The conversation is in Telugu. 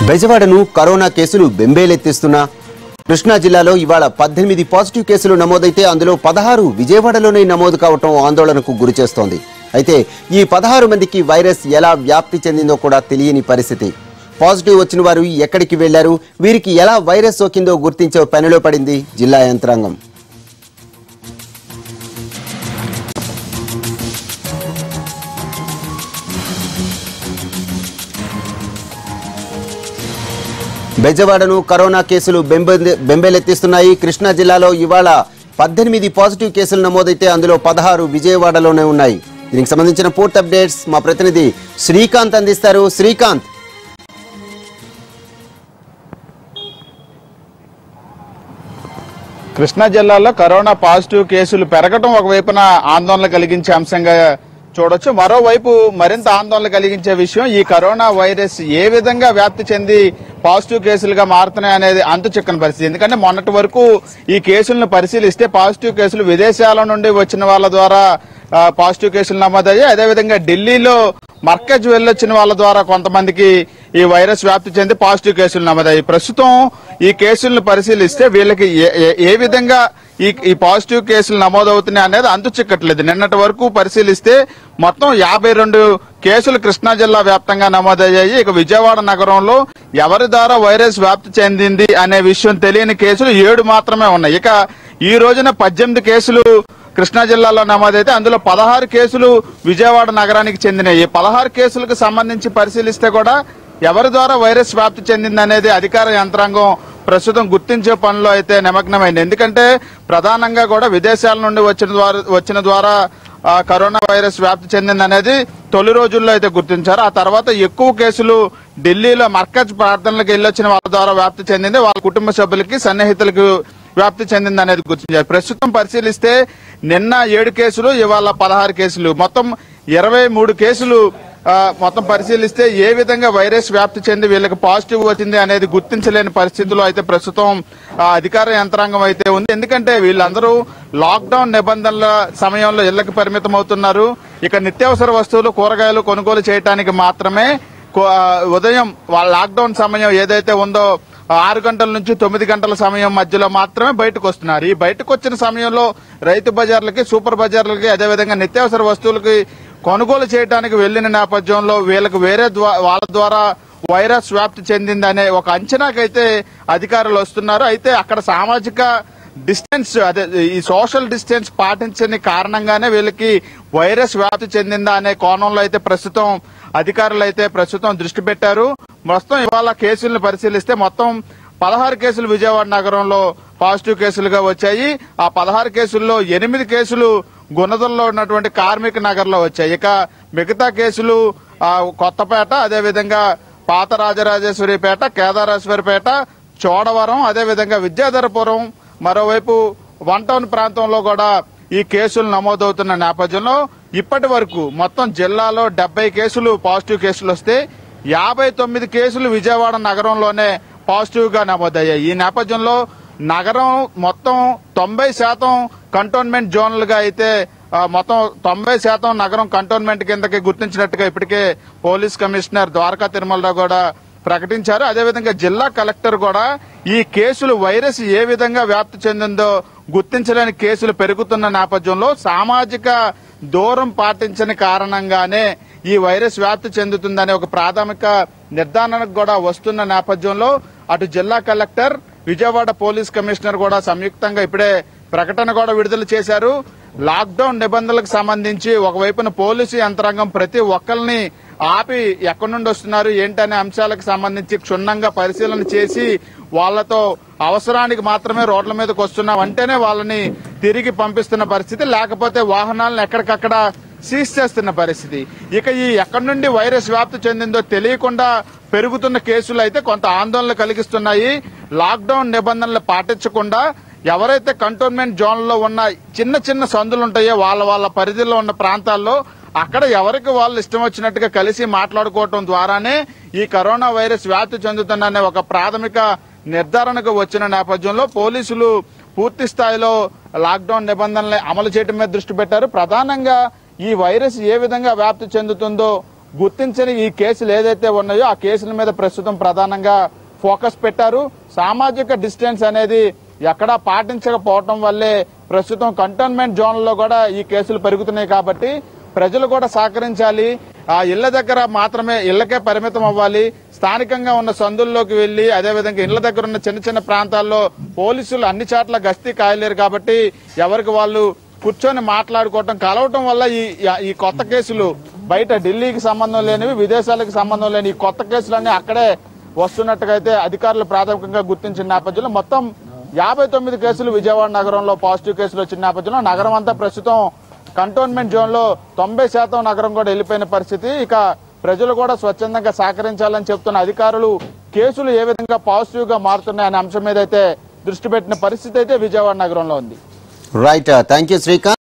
బెజవాడను కరోనా కేసులు బెంబేలెత్తిస్తున్నా కృష్ణా జిల్లాలో ఇవాళ పద్దెనిమిది పాజిటివ్ కేసులు నమోదైతే అందులో పదహారు విజయవాడలోనే నమోదు కావటం ఆందోళనకు గురిచేస్తోంది అయితే ఈ పదహారు మందికి వైరస్ ఎలా వ్యాప్తి చెందిందో కూడా తెలియని పరిస్థితి పాజిటివ్ వచ్చిన వారు ఎక్కడికి వెళ్లారు వీరికి ఎలా వైరస్ సోకిందో గుర్తించే పనిలో పడింది జిల్లా యంత్రాంగం బెజవాడను కరోనా కేసులు బెంబె- బెంబేలెత్తిస్తున్నాయి కృష్ణా జిల్లాలో ఇవాళ పద్దెనిమిది పాజిటివ్ కేసులు నమోదైతే అందులో పదహారు విజయవాడలోనే ఉన్నాయి దీనికి సంబంధించిన పూర్తి అప్డేట్స్ మా ప్రతినిధి శ్రీకాంత్ అందిస్తారు శ్రీకాంత్ కృష్ణా జిల్లాలో కరోనా పాజిటివ్ కేసులు పెరగడం ఒకవైపున ఆందోళన కలిగించే అంశంగా చూడొచ్చు మరోవైపు మరింత ఆందోళన కలిగించే విషయం ఈ కరోనా వైరస్ ఏ విధంగా వ్యాప్తి చెంది పాజిటివ్ కేసులుగా మారుతున్నాయి అనేది అంతు చిక్కని పరిస్థితి ఎందుకంటే మొన్నటి వరకు ఈ కేసులను పరిశీలిస్తే పాజిటివ్ కేసులు విదేశాల నుండి వచ్చిన వాళ్ళ ద్వారా ఆ, పాజిటివ్ కేసులు నమోదయ్యాయి అదేవిధంగా ఢిల్లీలో మర్కజ్ వెళ్ళొచ్చిన వాళ్ళ ద్వారా కొంతమందికి ఈ వైరస్ వ్యాప్తి చెంది పాజిటివ్ కేసులు నమోదయ్యాయి ప్రస్తుతం ఈ కేసులను పరిశీలిస్తే వీళ్ళకి ఏ- ఏ- ఏ విధంగా ఈ ఈ పాజిటివ్ కేసులు నమోదవుతున్నాయి అనేది అంతు చిక్కట్లేదు నిన్నటి వరకు పరిశీలిస్తే మొత్తం యాభై రెండు కేసులు కృష్ణా జిల్లా వ్యాప్తంగా నమోదయ్యాయి ఇక విజయవాడ నగరంలో ఎవరి ద్వారా వైరస్ వ్యాప్తి చెందింది అనే విషయం తెలియని కేసులు ఏడు మాత్రమే ఉన్నాయి ఇక ఈ రోజున పద్దెనిమిది కేసులు కృష్ణా జిల్లాలో నమోదైతే అందులో పదహారు కేసులు విజయవాడ నగరానికి చెందినాయి ఈ పదహారు కేసులకు సంబంధించి పరిశీలిస్తే కూడా ఎవరి ద్వారా వైరస్ వ్యాప్తి చెందింది అనేది అధికార యంత్రాంగం ప్రస్తుతం గుర్తించే పనిలో అయితే నిమగ్నమైంది ఎందుకంటే ప్రధానంగా కూడా విదేశాల నుండి వచ్చిన ద్వారా వచ్చిన ద్వారా ఆ, కరోనా వైరస్ వ్యాప్తి చెందింది అనేది తొలి రోజుల్లో అయితే గుర్తించారు ఆ తర్వాత ఎక్కువ కేసులు ఢిల్లీలో మర్కజ్ ప్రార్థనలకు వెళ్ళొచ్చిన వాళ్ళ ద్వారా వ్యాప్తి చెందింది వాళ్ళ కుటుంబ సభ్యులకి సన్నిహితులకు వ్యాప్తి చెందింది అనేది గుర్తించారు ప్రస్తుతం పరిశీలిస్తే నిన్న ఏడు కేసులు ఇవాళ పదహారు కేసులు మొత్తం ఇరవై మూడు కేసులు ఆ, మొత్తం పరిశీలిస్తే ఏ విధంగా వైరస్ వ్యాప్తి చెంది వీళ్ళకి పాజిటివ్ వచ్చింది అనేది గుర్తించలేని పరిస్థితిలో అయితే ప్రస్తుతం ఆ, అధికార యంత్రాంగం అయితే ఉంది ఎందుకంటే వీళ్ళందరూ లాక్డౌన్ నిబంధనల సమయంలో ఇళ్లకు పరిమితం అవుతున్నారు ఇక నిత్యావసర వస్తువులు కూరగాయలు కొనుగోలు చేయడానికి మాత్రమే కో- ఆ, ఉదయం వాళ్ళ లాక్డౌన్ సమయం ఏదైతే ఉందో ఆరు గంటల నుంచి తొమ్మిది గంటల సమయం మధ్యలో మాత్రమే బయటకు వస్తున్నారు ఈ బయటకు వచ్చిన సమయంలో రైతు బజార్లకి సూపర్ బజార్లకి అదేవిధంగా నిత్యావసర వస్తువులకి కొనుగోలు చేయడానికి వెళ్లిన నేపథ్యంలో వీళ్ళకి వేరే ద్వా- వాళ్ళ ద్వారా వైరస్ వ్యాప్తి చెందిందనే ఒక అంచనాకైతే అధికారులు వస్తున్నారు అయితే అక్కడ సామాజిక డిస్టెన్స్ అదే ఈ సోషల్ డిస్టెన్స్ పాటించని కారణంగానే వీళ్ళకి వైరస్ వ్యాప్తి చెందిందా అనే కోణంలో అయితే ప్రస్తుతం అధికారులు అయితే ప్రస్తుతం దృష్టి పెట్టారు మొత్తం ఇవాళ కేసులను పరిశీలిస్తే మొత్తం పదహారు కేసులు విజయవాడ నగరంలో పాజిటివ్ కేసులుగా వచ్చాయి ఆ పదహారు కేసుల్లో ఎనిమిది కేసులు గుణదల్లో ఉన్నటువంటి కార్మిక నగర్ లో వచ్చాయి ఇక మిగతా కేసులు ఆ, కొత్తపేట అదేవిధంగా పాత రాజరాజేశ్వరిపేట కేదారేశ్వరిపేట చోడవరం అదేవిధంగా విద్యాధరపురం మరోవైపు వన్ టౌన్ ప్రాంతంలో కూడా ఈ కేసులు నమోదవుతున్న నేపథ్యంలో ఇప్పటి వరకు మొత్తం జిల్లాలో డెబ్బై కేసులు పాజిటివ్ కేసులు వస్తే యాభై తొమ్మిది కేసులు విజయవాడ నగరంలోనే పాజిటివ్ గా నమోదయ్యాయి ఈ నేపథ్యంలో నగరం మొత్తం తొంభై శాతం కంటోన్మెంట్ జోన్లుగా అయితే ఆ, మొత్తం తొంభై శాతం నగరం కంటోన్మెంట్ కిందకి గుర్తించినట్టుగా ఇప్పటికే పోలీస్ కమిషనర్ ద్వారకా తిరుమలరావు కూడా ప్రకటించారు అదేవిధంగా జిల్లా కలెక్టర్ కూడా ఈ కేసులు వైరస్ ఏ విధంగా వ్యాప్తి చెందిందో గుర్తించలేని కేసులు పెరుగుతున్న నేపథ్యంలో సామాజిక దూరం పాటించని కారణంగానే ఈ వైరస్ వ్యాప్తి చెందుతుందనే ఒక ప్రాథమిక నిర్ధారణకు కూడా వస్తున్న నేపథ్యంలో అటు జిల్లా కలెక్టర్ విజయవాడ పోలీస్ కమిషనర్ కూడా సంయుక్తంగా ఇప్పుడే ప్రకటన కూడా విడుదల చేశారు లాక్డౌన్ నిబంధనలకు సంబంధించి ఒకవైపున పోలీసు యంత్రాంగం ప్రతి ఒక్కరిని ఆపి ఎక్కడి నుండి వస్తున్నారు ఏంటనే అంశాలకు సంబంధించి క్షుణ్ణంగా పరిశీలన చేసి వాళ్ళతో అవసరానికి మాత్రమే రోడ్ల మీదకి వస్తున్నాం అంటేనే వాళ్ళని తిరిగి పంపిస్తున్న పరిస్థితి లేకపోతే వాహనాలను ఎక్కడికక్కడ సీజ్ చేస్తున్న పరిస్థితి ఇక ఈ ఎక్కడి నుండి వైరస్ వ్యాప్తి చెందిందో తెలియకుండా పెరుగుతున్న కేసులు అయితే కొంత ఆందోళన కలిగిస్తున్నాయి లాక్డౌన్ నిబంధనలు పాటించకుండా ఎవరైతే కంటోన్మెంట్ జోన్లో ఉన్న చిన్న చిన్న సందులు ఉంటాయో వాళ్ళ వాళ్ళ పరిధిలో ఉన్న ప్రాంతాల్లో అక్కడ ఎవరికి వాళ్ళు ఇష్టం వచ్చినట్టుగా కలిసి మాట్లాడుకోవటం ద్వారానే ఈ కరోనా వైరస్ వ్యాప్తి చెందుతుందనే ఒక ప్రాథమిక నిర్ధారణకు వచ్చిన నేపథ్యంలో పోలీసులు పూర్తి స్థాయిలో లాక్డౌన్ నిబంధనలు అమలు చేయడం మీద దృష్టి పెట్టారు ప్రధానంగా ఈ వైరస్ ఏ విధంగా వ్యాప్తి చెందుతుందో గుర్తించని ఈ కేసులు ఏదైతే ఉన్నాయో ఆ కేసుల మీద ప్రస్తుతం ప్రధానంగా ఫోకస్ పెట్టారు సామాజిక డిస్టెన్స్ అనేది ఎక్కడా పాటించకపోవటం వల్లే ప్రస్తుతం కంటోన్మెంట్ జోన్లలో కూడా ఈ కేసులు పెరుగుతున్నాయి కాబట్టి ప్రజలు కూడా సహకరించాలి ఆ ఇళ్ల దగ్గర మాత్రమే ఇళ్లకే పరిమితం అవ్వాలి స్థానికంగా ఉన్న సందుల్లోకి వెళ్లి అదేవిధంగా ఇళ్ల దగ్గర ఉన్న చిన్న చిన్న ప్రాంతాల్లో పోలీసులు అన్ని చోట్ల గస్తీ కాయలేరు కాబట్టి ఎవరికి వాళ్ళు కూర్చొని మాట్లాడుకోవటం కలవటం వల్ల ఈ ఈ కొత్త కేసులు బయట ఢిల్లీకి సంబంధం లేనివి విదేశాలకు సంబంధం లేని ఈ కొత్త కేసులన్నీ అక్కడే వస్తున్నట్టుగా అయితే అధికారులు ప్రాథమికంగా గుర్తించిన నేపథ్యంలో మొత్తం యాభై తొమ్మిది కేసులు విజయవాడ నగరంలో పాజిటివ్ కేసులు వచ్చిన నేపథ్యంలో నగరం అంతా ప్రస్తుతం కంటోన్మెంట్ జోన్ లో తొంభై శాతం నగరం కూడా వెళ్ళిపోయిన పరిస్థితి ఇక ప్రజలు కూడా స్వచ్ఛందంగా సహకరించాలని చెప్తున్న అధికారులు కేసులు ఏ విధంగా పాజిటివ్ గా మారుతున్నాయనే అంశం మీద అయితే దృష్టి పెట్టిన పరిస్థితి అయితే విజయవాడ నగరంలో ఉంది రైట్ థ్యాంక్ యూ శ్రీకాంత్